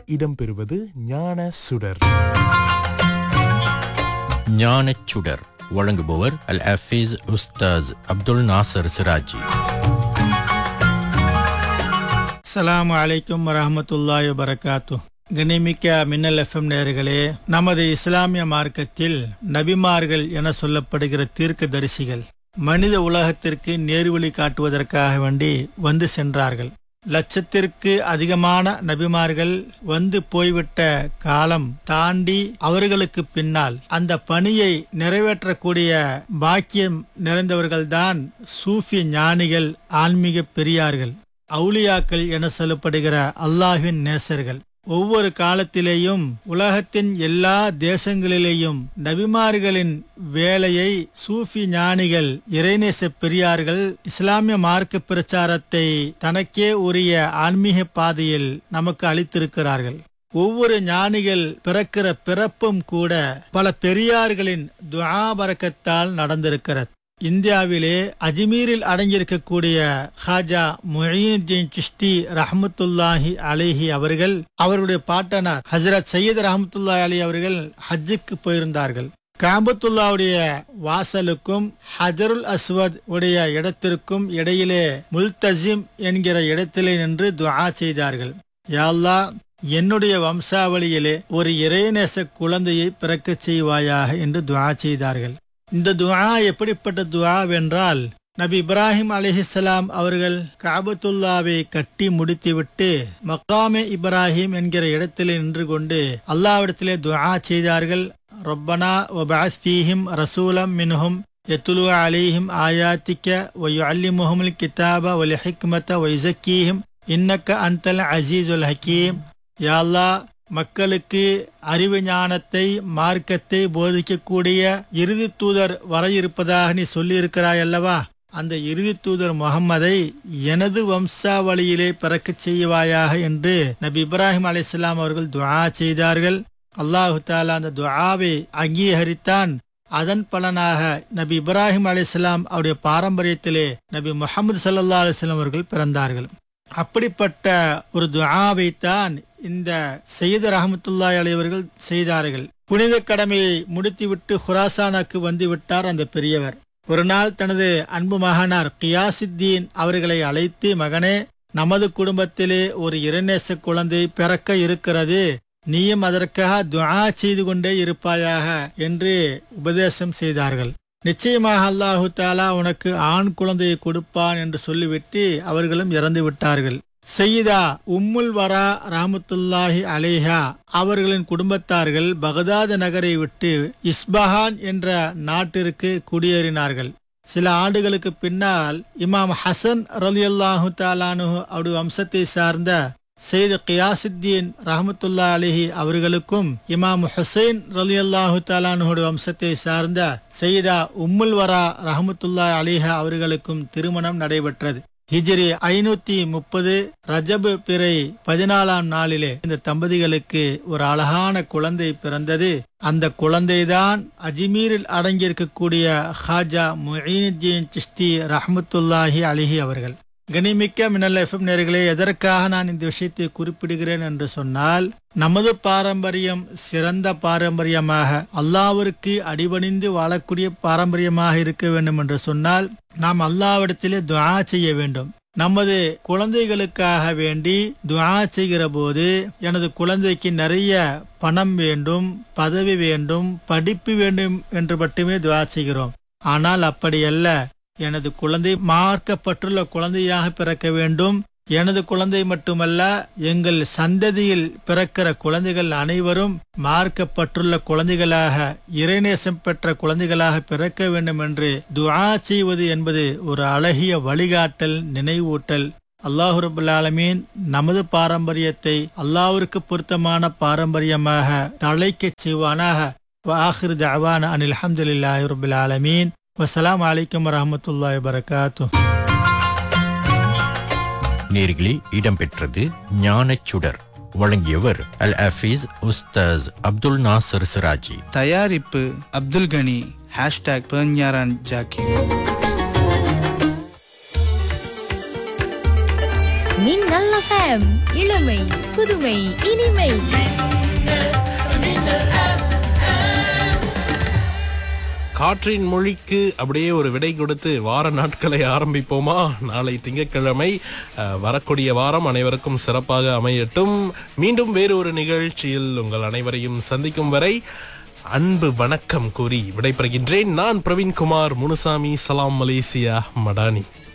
இடம்பெறுவது ஞான சுடர் ஞானச் சுடர் வழங்குபவர் அல் அஃபீஸ் உஸ்தாஸ் அப்துல் நாசர் சிராஜி அஸ்ஸலாமு அலைக்கும் வரஹமத்துல்லாஹி வபரகாத்து கண்ணிமிக்க மின்னல் எஃப்எம் நேயர்களே நமது இஸ்லாமிய மார்க்கத்தில் நபிமார்கள் என சொல்லப்படுகிற தீர்க்க தரிசிகள் மனித உலகத்திற்கு நேர்வழி காட்டுவதற்காக வேண்டி வந்து சென்றார்கள் லட்சத்திற்கு அதிகமான நபிமார்கள் வந்து போய்விட்ட காலம் தாண்டி அவர்களுக்கு பின்னால் அந்த பணியை நிறைவேற்றக்கூடிய பாக்கியம் நிறைந்தவர்கள்தான் சூஃபி ஞானிகள் ஆன்மீக பெரியார்கள் அவுலியாக்கள் என சொல்லப்படுகிற அல்லாஹ்வின் நேசர்கள் ஒவ்வொரு காலத்திலேயும் உலகத்தின் எல்லா தேசங்களிலேயும் நபிமார்களின் வேலையை சூஃபி ஞானிகள் இறைநேச பெரியார்கள் இஸ்லாமிய மார்க்க பிரச்சாரத்தை தனக்கே உரிய ஆன்மீக பாதையில் நமக்கு அளித்திருக்கிறார்கள் ஒவ்வொரு ஞானிகள் பிறக்கிற பிறப்பும் கூட பல பெரியார்களின் துஆ பரக்கத்தால் நடந்திருக்கிறது இந்தியாவிலே அஜ்மீரில் அடங்கியிருக்கக்கூடிய ஹாஜா மொயினுத்தீன் சிஷ்டி ரஹமத்துல்லாஹி அலிஹி அவர்கள் அவருடைய பாட்டனார் ஹசரத் சையத் ரஹமத்துல்லாஹி அலி அவர்கள் ஹஜ்ஜுக்கு போயிருந்தார்கள் காபத்துல்லாவுடைய வாசலுக்கும் ஹஜருல் அஸ்வத் உடைய இடத்திற்கும் இடையிலே முல்தசிம் என்கிற இடத்திலே நின்று துஆ செய்தார்கள் யாழ்லா என்னுடைய வம்சாவளியிலே ஒரு இறைநேச குழந்தையை பிறக்கச் செய்வாயாக என்று துஆ செய்தார்கள் இந்த துஆ எப்படிப்பட்ட துஆ வென்றால் நபி இப்ராஹிம் அலிஹிஸ்லாம் அவர்கள் காபத்துல்லாவை கட்டி முடித்துவிட்டு மக்காமே இப்ராஹிம் என்கிற இடத்திலே நின்று கொண்டு அல்லாவிடத்திலே துஆ செய்தார்கள் ரொப்பனா ஒபாஸ் ஃபீஹிம் ரசூலம் மின்ஹும் எத்துலு அலிஹிம் ஆயாத்திக்க ஒயுஅல்லிமுஹுல் கிதாப ஒல் ஹிக்மத்த ஒய்சக்கீஹிம் இன்னக்க அந்தல் அசீசுல் ஹக்கீம் யாழ்லா மக்களுக்கு அறிவு ஞானத்தை மார்க்கத்தை போதிக்கக்கூடிய இறுதி தூதர் வர இருப்பதாக நீ சொல்லியிருக்கிறாய் அல்லவா அந்த இறுதி தூதர் முகம்மதை எனது வம்சாவளியிலே பிறக்கச் செய்வாயாக என்று நபி இப்ராஹிம் அலிஸ்லாம் அவர்கள் துஆ செய்தார்கள் அல்லாஹு தாலா அந்த துஆவை அங்கீகரித்தான் அதன் பலனாக நபி இப்ராஹிம் அலிஸ்லாம் அவருடைய பாரம்பரியத்திலே நபி முகமது சல்லா அலிஸ்லாம் அவர்கள் பிறந்தார்கள் அப்படிப்பட்ட ஒரு துஆவைத்தான் இந்த செய்த ரஹமத்துல்லா அலைவர்கள் செய்தார்கள் புனித கடமையை முடித்துவிட்டு ஹுராசானாக்கு வந்து விட்டார் அந்த பெரியவர் ஒரு நாள் தனது அன்பு மகனார் கியாசுத்தீன் அவர்களை அழைத்து மகனே நமது குடும்பத்திலே ஒரு இறைநேச குழந்தை பிறக்க இருக்கிறது நீயும் அதற்காக துஆ செய்து கொண்டே இருப்பாயாக என்று உபதேசம் செய்தார்கள் நிச்சயமாக அல்லாஹு தாலா உனக்கு ஆண் குழந்தையை கொடுப்பான் என்று சொல்லிவிட்டு அவர்களும் இறந்து விட்டார்கள் செய்தா உம்முல் வரா ராமத்துல்லாஹி அலேஹா அவர்களின் குடும்பத்தார்கள் பகதாது நகரை விட்டு இஸ்பஹான் என்ற நாட்டிற்கு குடியேறினார்கள் சில ஆண்டுகளுக்கு பின்னால் இமாம் ஹசன் ரலி அல்லாஹு தாலானு அவருடைய வம்சத்தை சார்ந்த செய்த கியாசுத்தீன் ரஹமத்துல்லா அலிஹி அவர்களுக்கும் இமாம் ஹுசைன் ரலி அல்லாஹு தாலானுடைய வம்சத்தை சார்ந்த செய்தா உம்முல் வரா ரஹமத்துல்லா அலிஹா அவர்களுக்கும் திருமணம் நடைபெற்றது ஹிஜ்ரி ஐநூத்தி முப்பது ரஜபு பிறை பதினாலாம் நாளிலே இந்த தம்பதிகளுக்கு ஒரு அழகான குழந்தை பிறந்தது அந்த குழந்தைதான் அஜ்மீரில் அடங்கியிருக்கக்கூடிய ஹாஜா முயினுத்தீன் சிஸ்தி ரஹமத்துல்லாஹி அலிஹி அவர்கள் கனிமிக்க மின்னல் எஃப்எம் நேர்களே எதற்காக நான் இந்த விஷயத்தை குறிப்பிடுகிறேன் என்று சொன்னால் நமது பாரம்பரியம் சிறந்த பாரம்பரியமாக அல்லாவிற்கு அடிபணிந்து வாழக்கூடிய பாரம்பரியமாக இருக்க வேண்டும் என்று சொன்னால் நாம் அல்லாவிடத்திலே துஆ செய்ய வேண்டும் நமது குழந்தைகளுக்காக வேண்டி துஆ செய்கிற போது எனது குழந்தைக்கு நிறைய பணம் வேண்டும் பதவி வேண்டும் படிப்பு வேண்டும் என்று மட்டுமே துஆ செய்கிறோம் ஆனால் அப்படியல்ல எனது குழந்தை மார்க்கப்பட்டுள்ள குழந்தையாக பிறக்க வேண்டும் எனது குழந்தை மட்டுமல்ல எங்கள் சந்ததியில் பிறக்கிற குழந்தைகள் அனைவரும் மார்க்கப்பட்டுள்ள குழந்தைகளாக இறைநேசம் பெற்ற குழந்தைகளாக பிறக்க வேண்டும் என்று துஆ செய்வது என்பது ஒரு அழகிய வழிகாட்டல் நினைவூட்டல் அல்லாஹு ரபுல் ஆலமீன் நமது பாரம்பரியத்தை அல்லாஹ்விற்கு பொருத்தமான பாரம்பரியமாக தழைக்கச் செய்வானாக வாஹிர் தவான அனில் அஹமதுல்லாஹி ரபுல் ஆலமீன் வசலாம் அலைக்கும் வரமத்துல்லாஹி வரகாத்து நேர்களே இடம்பெற்றது ஞானச் சுடர் வழங்கியவர் அல் அஃபீஸ் உஸ்தாஸ் அப்துல் நாசர் சிராஜி தயாரிப்பு அப்துல் கனி ஹேஷ்டாக் பெர்ஞாரான் ஜாக்கி மின்னல் FM இளமை புதுமை இனிமை காற்றின் மொழிக்கு அப்படியே ஒரு விடை கொடுத்து வார நாட்களை ஆரம்பிப்போமா நாளை திங்கட்கிழமை அஹ், வரக்கூடிய வாரம் அனைவருக்கும் சிறப்பாக அமையட்டும் மீண்டும் வேறு ஒரு நிகழ்ச்சியில் உங்கள் அனைவரையும் சந்திக்கும் வரை அன்பு வணக்கம் கூறி விடைபெறுகின்றேன் நான் பிரவீன்குமார் முனுசாமி சலாம் மலேசியா மடானி